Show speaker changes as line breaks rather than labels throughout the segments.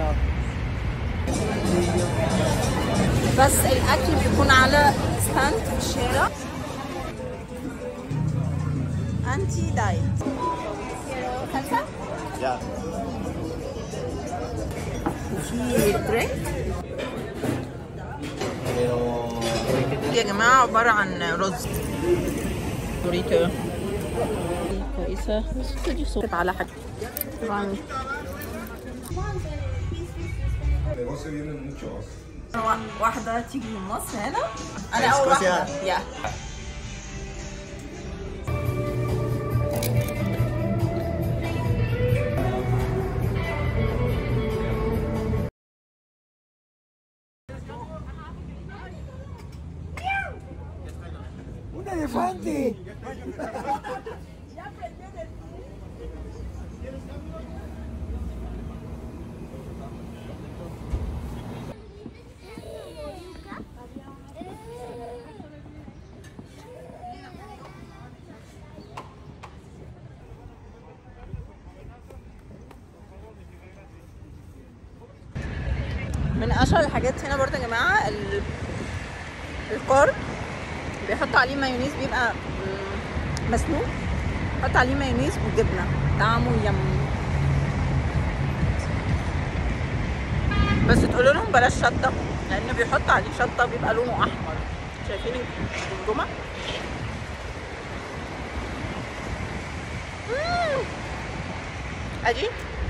بس الاكل بيكون على ستاند في الشارع انتي دايت خمسة
Ya.
وفي درينك
Pero.
يا جماعة عبارة عن رز دوريتو كويسة بس تجي صوت على حاجة طبعا
negocio vienen muchos.
واحدة تيجي من مصر هنا أنا
Escocia.
أول واحدة يا
¡Un elefante!
من اشهر الحاجات هنا برضه يا جماعه ال- القرن بيحطوا عليه مايونيز بيبقى مم، مسلوق حط عليه مايونيز وجبنه طعمه يم بس تقولوا لهم بلاش شطه لان بيحط عليه شطه بيبقى لونه احمر شايفين الجمجمه مم. ادي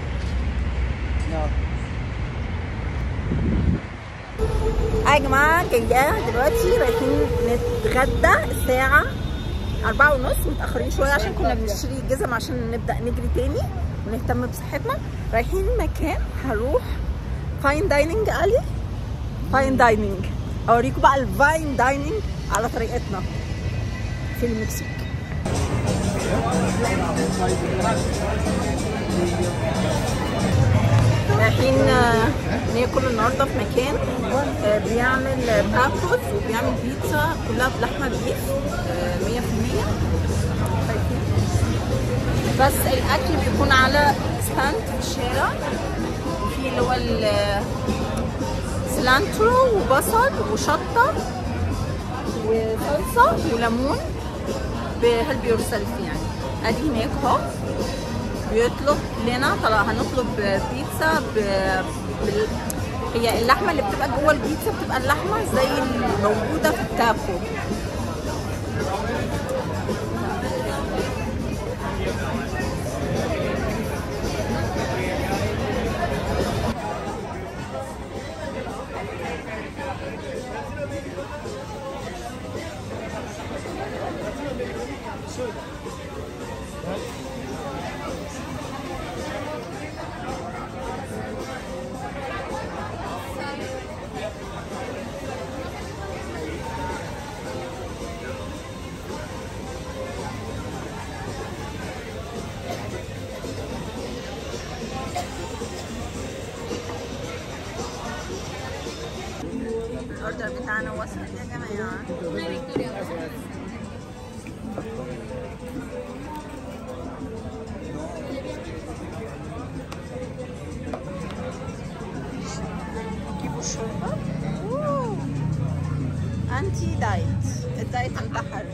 يا جماعة جاية دلوقتي رايحين نتغدى الساعة أربعة ونص متأخرين شوية عشان كنا بنشتري جزم عشان نبدأ نجري تاني ونهتم بصحتنا رايحين مكان هروح فاين دايننج قالي فاين دايننج أوريكم بقى الفاين دايننج على طريقتنا في المكسيك رايحين آه، ناكل النهارده في مكان آه، بيعمل تاكوز وبيعمل بيتزا كلها بلحمه بيف آه، 100% شايفين؟ بس الاكل بيكون على ستاند في الشارع وفي اللي هو ال- سلانترو وبصل وشطه وصلصه وليمون بهيلب يور سيلف يعني ادي هناك اهو بيطلب لنا طلع هنطلب بيتزا ب... بال... هي اللحمه اللي بتبقى جوه البيتزا بتبقى اللحمه زي الموجوده في التاكو الاوردر بتاعنا وصل يا جماعه جيبوا الشوربه أوه. انتي دايت الدايت انتحر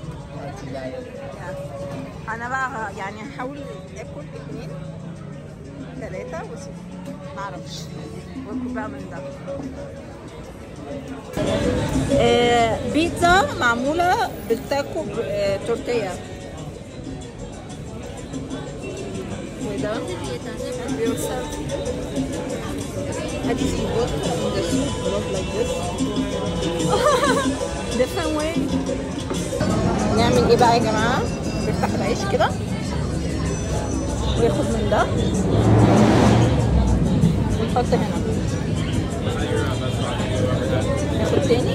انا بقى يعني هحاول اكل اتنين ثلاثة واسيب معرفش واكل بقى من ده آه، بيتزا معمولة بالتاكو ب- آه، تورتيا وده بيوصل ادي سي بوت in the soup look like this different way نعمل ايه بقى يا جماعة نفتح العيش كده وياخد من ده ونحط هنا ناخد تاني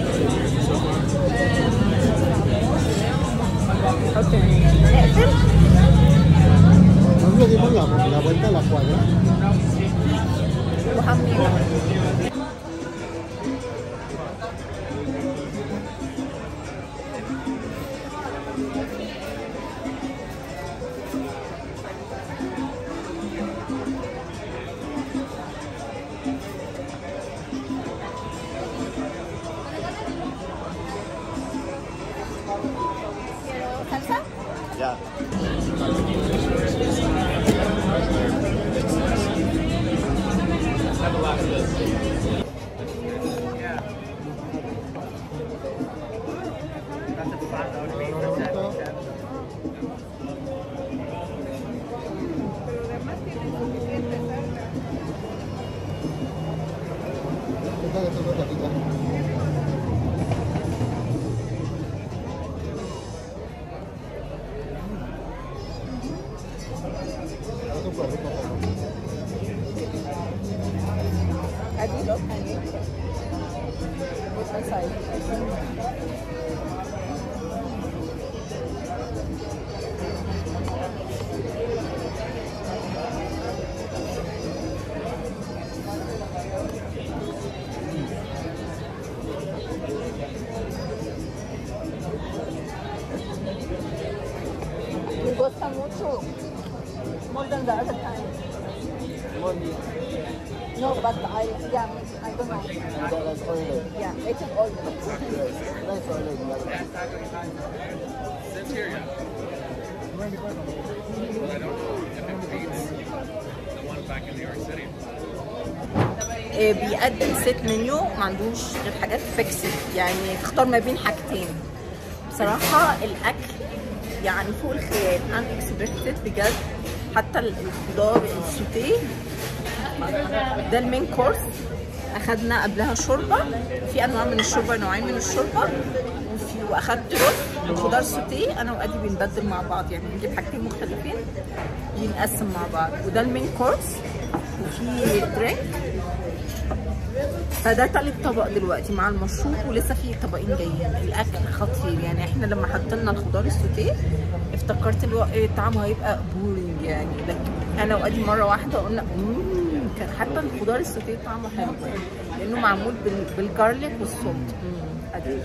نحط هنا نقفل
Nosotros dimos la, la vuelta a la cuadra.
وحملنا ادي لو كان Me gusta mucho. More than the other time. No, but I, yeah, I don't know. Yeah, it is oil. آه، بيقدم ست منيو ما عندوش غير حاجات فيكسد يعني تختار ما بين حاجتين بصراحة الأكل يعني فوق الخيال unexpected بجد حتى الخضار السوتيه ده المين كورس اخدنا قبلها شوربه في انواع من الشوربه نوعين من الشوربه وفي واخدت رز وخضار سوتيه انا وادي بنبدل مع بعض يعني بنجيب حاجتين مختلفين بنقسم مع بعض وده المين كورس وفي درينك فده تالت طبق دلوقتي مع المشروب ولسه في طبقين جايين الاكل خطير يعني احنا لما حطينا الخضار السوتيه افتكرت اللي هو ايه طعمه هيبقى بورينج يعني لكن انا وادي مره واحده قلنا مم، كان حتى الخضار السوتيه طعمه حلو يعني لانه معمول بال- بالجارليك والصوت مم، أدي.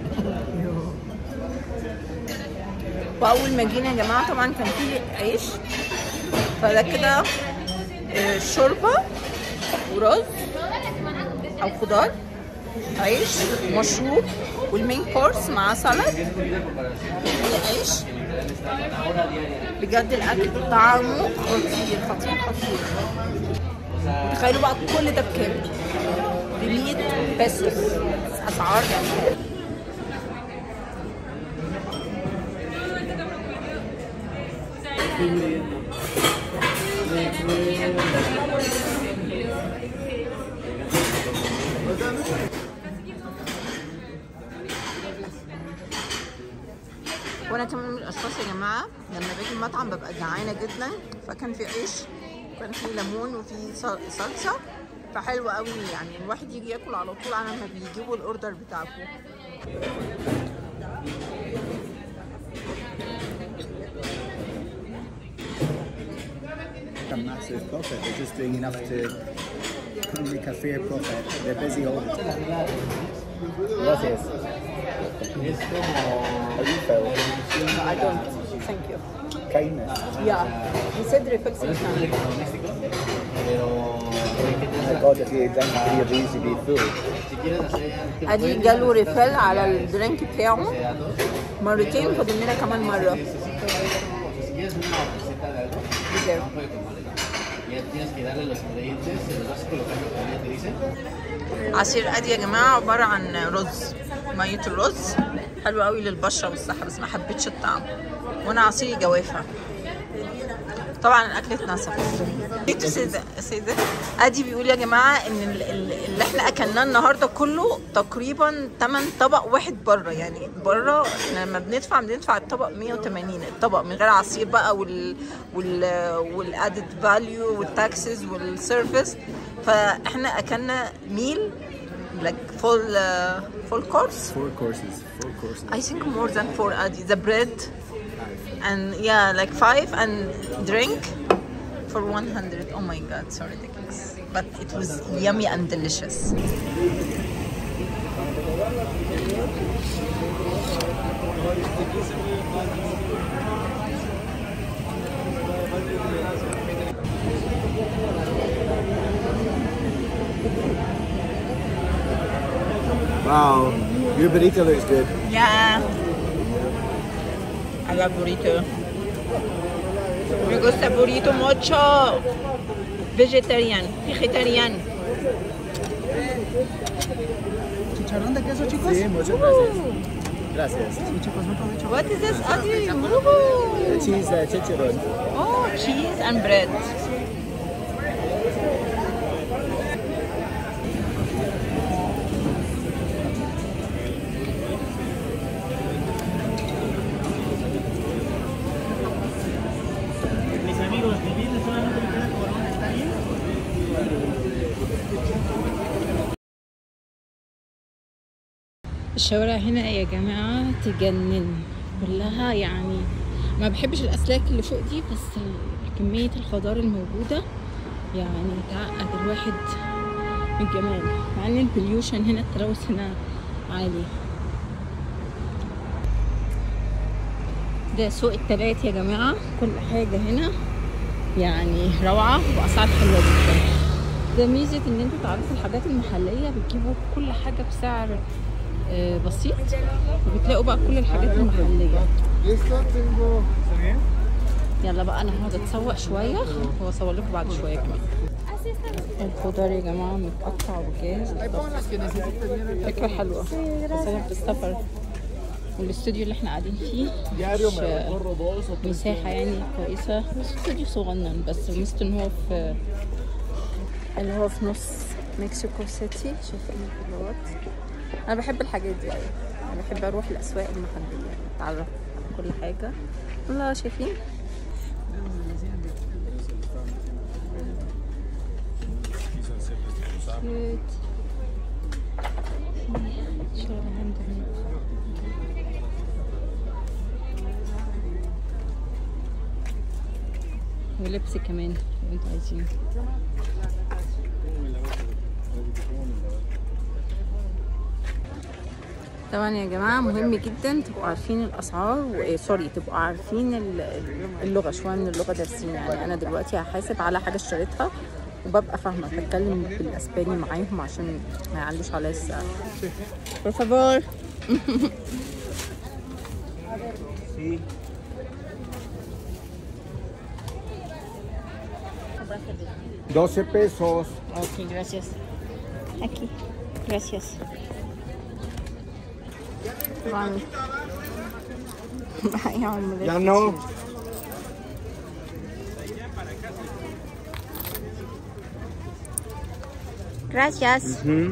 واول ما جينا يا جماعه طبعا كان في عيش فده كده آه، شوربه ورز او خضار عيش مشروب والمين كورس مع سلطه عيش بجد الاكل طعمه خطير خطير خطير تخيلوا بقى كل ده بكام؟ ب 100 بيسوس اسعار يعني وانا كمان من الاشخاص يا جماعه لما باجي المطعم ببقى جعانه جدا فكان في عيش وكان في ليمون وفي صل- صلصه فحلو قوي يعني الواحد يجي ياكل على طول على ما بيجيبوا الاوردر بتاعكم
a massive profit. They're just doing enough to make a fair profit. They're busy all the time. Gracias. How do you feel?
I don't thank you
Kindness.
yeah he said reflexive
My God, if you drink three of these, you'd be full.
ادي جاله ريفيل على الدرينك بتاعه مرتين فاضل لنا كمان مره بجد. عصير ادي يا جماعه عباره عن رز ميه الرز حلو قوي للبشره والصحه بس ما حبيتش الطعم وانا عصير جوافه طبعا الاكل اتنسف جيتوا سيدة سيدة ادي بيقول يا جماعه ان ال- ال- اللي احنا اكلناه النهارده كله تقريبا 8 طبق واحد بره يعني بره احنا لما بندفع بندفع الطبق 180 الطبق من غير عصير بقى وال وال والادد فاليو والتاكسز والسيرفيس فاحنا اكلنا ميل like full uh, full course
Four courses. Four courses.
I think more than four adi the bread and yeah like five and drink for 100 oh my god so ridiculous but it was yummy and delicious
Wow. Your burrito looks good.
yeah I love burrito me gusta burrito mucho vegetarian vegetarian
¿Chicharrón de queso, chicos?
Sí, muchas gracias. Gracias.
Sí, chicos, mucho, mucho.
What is this? Ugly. Woohoo!
Cheese uh, chicharron.
Oh, cheese and bread. الشوارع هنا يا جماعة تجنن كلها يعني ما بحبش الأسلاك اللي فوق دي بس ال- كمية الخضار الموجودة يعني تعقد الواحد من الجمال مع ان البليوشن هنا التلوث هنا عالي ده سوق التلات يا جماعة كل حاجة هنا يعني روعة وأسعار حلوة جدا ده ميزة ان انتوا تعرفوا الحاجات المحلية بتجيبوا كل حاجة بسعر آه، بسيط وبتلاقوا بقى كل الحاجات المحلية يلا بقى انا هقعد اتسوق شوية واصور لكم بعد شوية كمان الخضار يا جماعة متقطع وجاهز فكرة حلوة بس انا في السفر والاستوديو اللي احنا قاعدين فيه مش مساحة يعني كويسة بس استوديو صغنن بس ميزته ان هو في اللي هو في نص مكسيكو سيتي شايفين الخضروات انا بحب الحاجات دي قوي انا بحب اروح الاسواق المحليه اتعرف على كل حاجه والله شايفين كيوت. شغل عندهم ولبس كمان لو انتوا عايزين طبعا يا جماعة مهم جدا تبقوا عارفين الأسعار و... سوري تبقوا عارفين ال- اللغة شوية من اللغة دارسين يعني أنا دلوقتي هحاسب على حاجة اشتريتها وببقى فاهمة بتكلم بالأسباني معاهم عشان ما يعلوش عليا السعر por favor
Sí.
Doce pesos.
Ok, gracias. Aquí, gracias. Vale. Ay, hombre.
Ya no.
Gracias.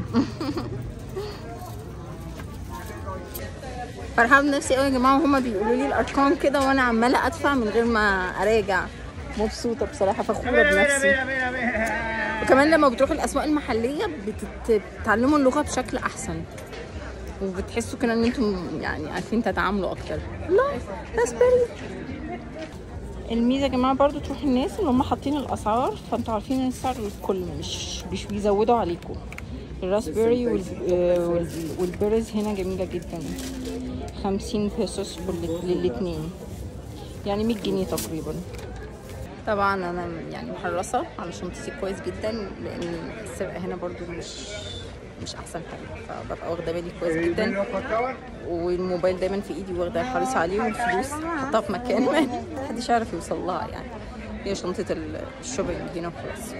فرحان بنفسي قوي يا جماعه وهما بيقولوا لي الارقام كده وانا عماله ادفع من غير ما اراجع مبسوطه بصراحه فخوره بنفسي وكمان لما بتروحوا الاسواق المحليه بتت- بتتعلموا اللغه بشكل احسن وبتحسوا كده ان انتم يعني عارفين تتعاملوا اكتر لا راسبيري الميزه يا جماعه برضو تروح الناس اللي هم حاطين الاسعار فانتوا عارفين ان السعر للكل مش مش بيزودوا عليكم الراسبيري وال... آه، وال... والبيرز هنا جميله جدا 50 بيسوس للاتنين يعني 100 جنيه تقريبا طبعا انا يعني محرصه على شنطتي كويس جدا لان السرقه هنا برضو مش مش احسن حاجه فببقى واخده بالي كويس جدا والموبايل دايما في ايدي واخده حريصه عليه والفلوس حطها في مكان ما محدش يعرف يوصل لها يعني هي شنطه ال- الشوبينج هنا وخلاص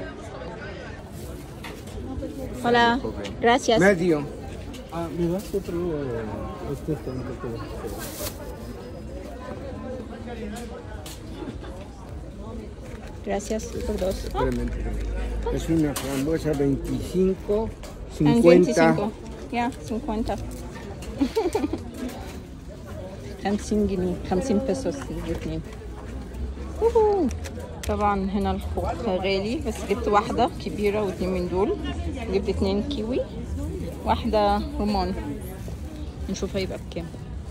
Hola, gracias.
Medio. Ah, ¿me das otro? Este está un poco.
Gracias por dos.
Espérame, espérame. Es una frambuesa 25,
And
50.
25. Yeah, 50. 50 جنيه 50 بيسوس الاثنين ووهو. طبعا هنا الخوخ غالي بس جبت واحدة كبيرة واتنين من دول جبت اتنين كيوي واحدة رمان نشوف هيبقى بكام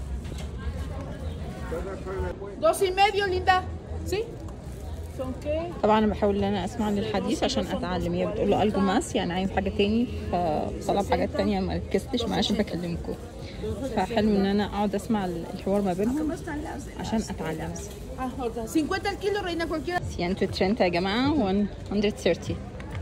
Dos y medio, linda. ¿Sí? ¿Son qué?
طبعا انا بحاول ان انا اسمع للحديث عشان اتعلم هي بتقول له الجو ماس يعني عايز حاجه تاني فطلب حاجات تانية ما ركزتش معاه عشان بكلمكم فحلو ان انا اقعد اسمع الحوار ما بينهم عشان اتعلم
Ah, ahorita. 50 al kilo, reina cualquiera.
130 يا جماعه 130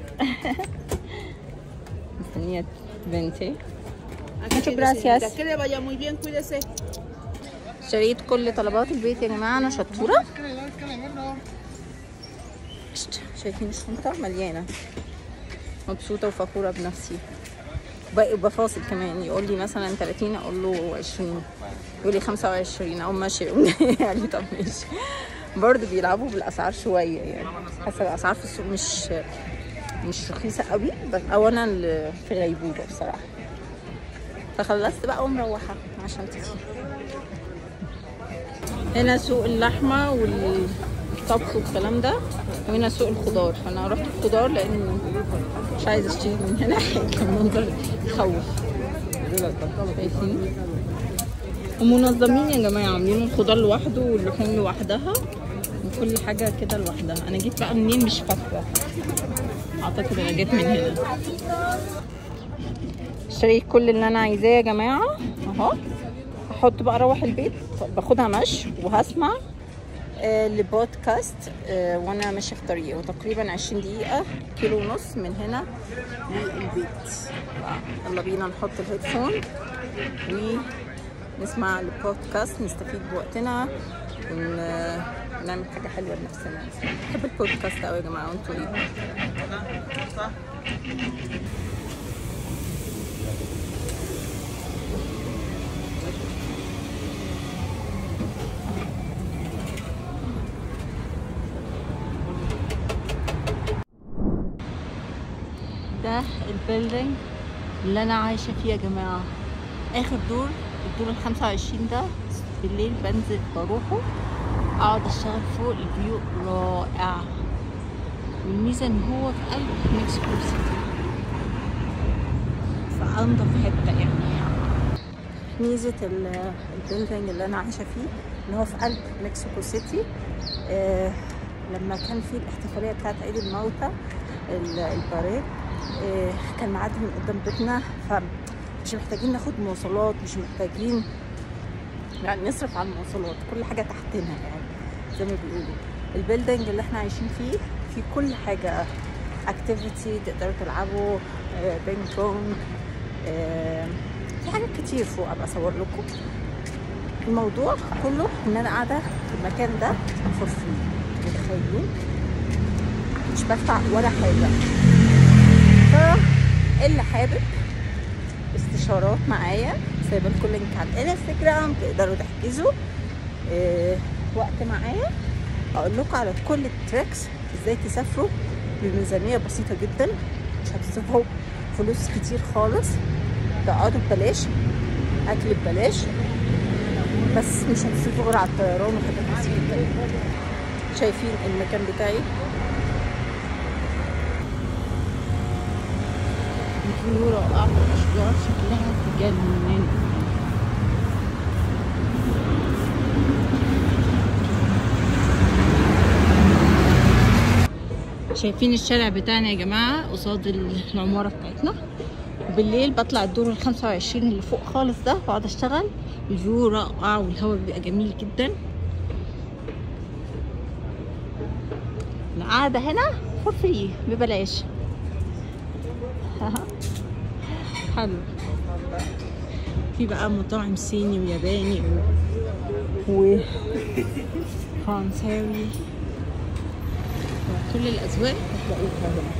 مستنيه بنتي
Aquí
Muchas
tiene,
gracias.
señorita. Que le vaya muy bien, cuídese.
اشتريت كل طلبات البيت يا جماعه انا شطوره شت، شايفين الشنطه مليانه مبسوطه وفخوره بنفسي بقى بفاصل كمان يقول لي مثلا 30 اقول له 20 يقول لي 25 او ماشي قال لي طب ماشي برضه بيلعبوا بالاسعار شويه يعني حاسه الاسعار في السوق مش مش رخيصه قوي بس او انا اللي في غيبوبه بصراحه فخلصت بقى ومروحه عشان تيجي هنا سوق اللحمه والطبخ والكلام ده وهنا سوق الخضار فانا رحت الخضار لان مش عايزه اشتري من هنا حاجه المنظر يخوف شايفين ومنظمين يا جماعه عاملين الخضار لوحده واللحوم لوحدها وكل حاجه كده لوحدها انا جيت بقى منين مش فاكره اعتقد انا جيت من هنا اشتريت كل اللي انا عايزاه يا جماعه اهو هحط بقى اروح البيت باخدها مشي وهسمع آه لبودكاست آه وانا ماشيه في طريقي وتقريبا 20 دقيقه كيلو ونص من هنا للبيت يلا بينا نحط الهيدفون ونسمع البودكاست نستفيد بوقتنا ونعمل حاجه حلوه لنفسنا بحب البودكاست قوي يا جماعه وانتوا ايه ده البيلدينج اللي انا عايشه فيه يا جماعه اخر دور الدور ال 25 ده بالليل بنزل بروحه اقعد اشتغل فوق الفيو رائع والميزه ان هو في قلب مكسيكو سيتي في انضف حته يعني ميزه ال- البيلدينج اللي انا عايشه فيه ان هو في قلب مكسيكو سيتي آه لما كان في الاحتفاليه بتاعت عيد الموتى ال- الباريه آه كان معدي من قدام بيتنا فمش محتاجين ناخد مواصلات مش محتاجين يعني نصرف على المواصلات كل حاجه تحتنا يعني زي ما بيقولوا البيلدينج اللي احنا عايشين فيه فيه كل حاجه اكتيفيتي تقدروا تلعبوا آه، بينج بونج آه، في حاجات كتير فوق ابقى اصور لكم الموضوع كله ان انا قاعده في المكان ده فور فري متخيلين مش بدفع ولا حاجه فاللي حابب استشارات معايا سايبه لكم لينك على الانستجرام تقدروا تحجزوا إيه وقت معايا اقول لكم على كل التريكس ازاي تسافروا بميزانيه بسيطه جدا مش هتصرفوا فلوس كتير خالص تقعدوا ببلاش اكل ببلاش بس مش هتصرفوا غير على الطيران وحاجات كتير جدا شايفين المكان بتاعي الفيو رائعة الأشجار شكلها تجنن شايفين الشارع بتاعنا يا جماعة قصاد العمارة بتاعتنا بالليل بطلع الدور ال 25 اللي فوق خالص ده واقعد اشتغل الفيو رائع والهواء بيبقى جميل جدا القعدة هنا فور فري ببلاش حلو في بقى مطاعم صيني وياباني و... فرنساوي كل الأذواق هتلاقوها هنا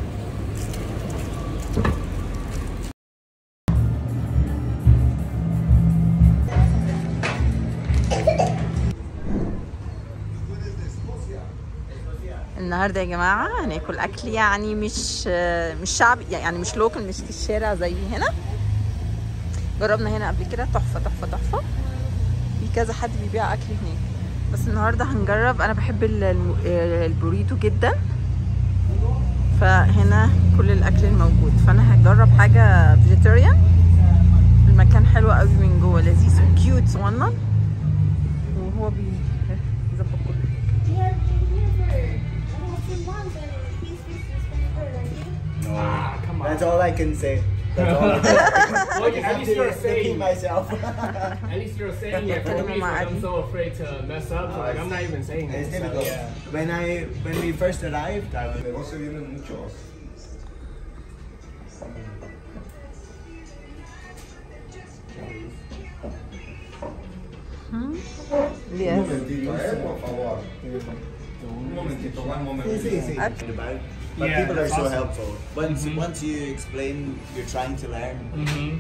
النهارده يا جماعه هناكل اكل يعني مش مش شعبي يعني مش لوكال مش في الشارع زي هنا جربنا هنا قبل كده تحفه تحفه تحفه في كذا حد بيبيع اكل هناك بس النهارده هنجرب انا بحب ال- الم- البوريتو جدا فهنا كل الاكل الموجود فانا هجرب حاجه فيجيتيريان المكان حلو قوي من جوه لذيذ وكيوت صغنن وهو بيظبط كله
That's all I can say. That's all I can
Look, at least you're
repeat
saying.
myself.
At least you're saying it. For me, like, I'm so afraid to mess up. So, like, I'm not even saying
It's
it. So,
difficult.
yeah.
When I when we first arrived, I was
El negocio viene muchos. Un
Yes.
momentito, eh, por favor. Un momentito, one moment.
sí, sí.
Aquí.
But
Yeah,
people are
that's
so
awesome.
helpful. Once
Mhm.
once you explain you're trying to learn.
Mm-hmm.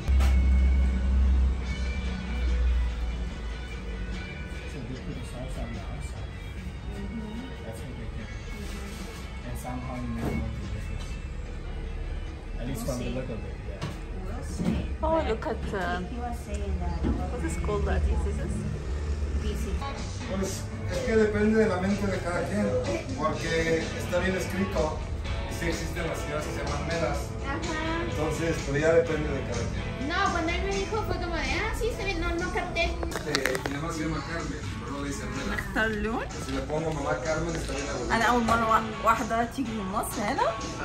So they put the sauce on the outside. That's what they do. And somehow you make it more delicious. At least from the look of it, yeah.
Oh, look at uh, what is called that? Is this?
Pues es que depende de la mente de cada quien, porque está bien escrito, y sí existen las ciudades que se llaman medas,
Ajá.
entonces pues ya depende de cada quien.
No, cuando él me dijo fue como de, ah, sí, está bien, no, no capté.
Este, mi mamá se llama Carmen, pero no le dicen meda.
اختار اللون
Si le pongo mamá Carmen está bien aburrido.
انا اول مره وا- واحده تيجي من مصر هنا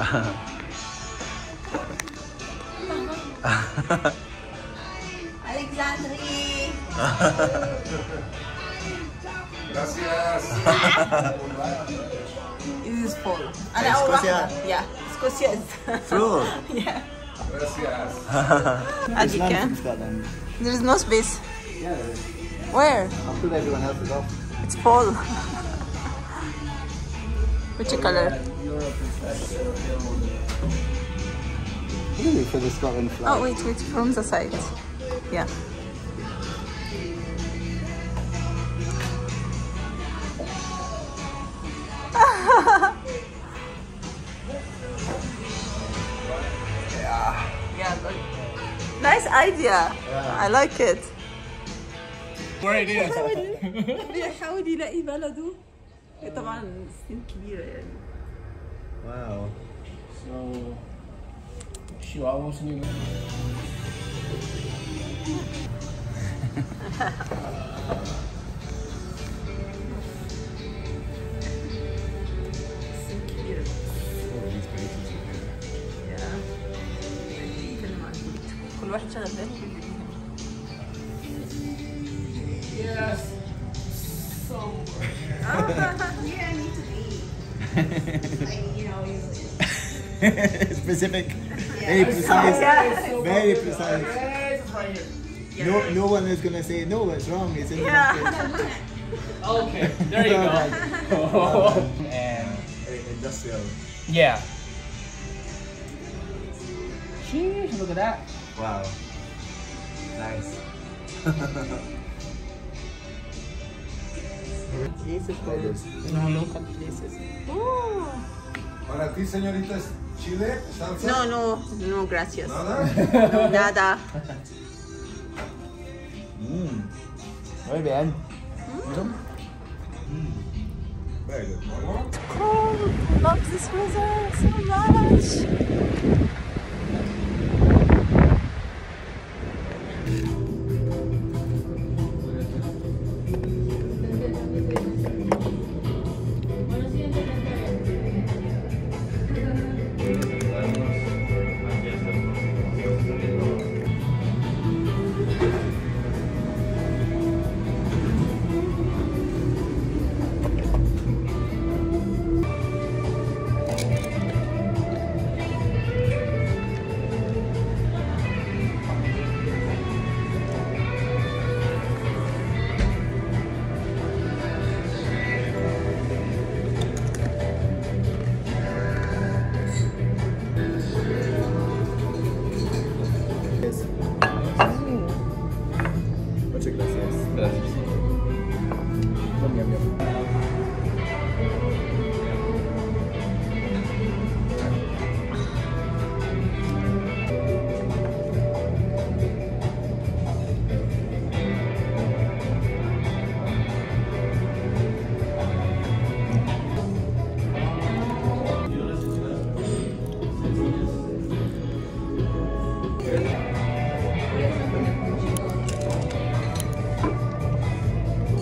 الكسندري
Gracias.
This is full انا اول واحده يا سكوسيز
Full.
yeah
Gracias.
as you can
Scotland.
there is no space
Yeah, there is.
where
I'll put everyone else's off.
it's full which color
Europe is like
Really, for the Scotland flag.
oh wait wait from the side yeah yeah good. nice idea I like it
Where it is.
بيحاول يلاقي بلده طبعا سنين كبيرة يعني
Wow.
so. Chihuahuas New
سنين كبيرة Yeah. بيتكلم عن البيت. كل واحد شغال باله
Yes. So.
Yeah, I need to be. Like, you know, usually.
Specific. Very precise. Very precise.
Yes, it's right here.
No, no one is gonna say no. It's wrong. It's in the
Yeah.
Okay, there you go.
and
Industrial.
yeah. Sheesh, look at that.
Wow. Nice.
Places
for-
No, local places. Oh.
Para ti, señorita, ¿es chile? ¿Salsa?
No, no, no, gracias.
¿Nada?
No, nada.
Mm. Muy bien.
Very good. ¿Cómo?
Cold. Love this weather so much.
Yes. Muchas gracias. Yum, yum, yum.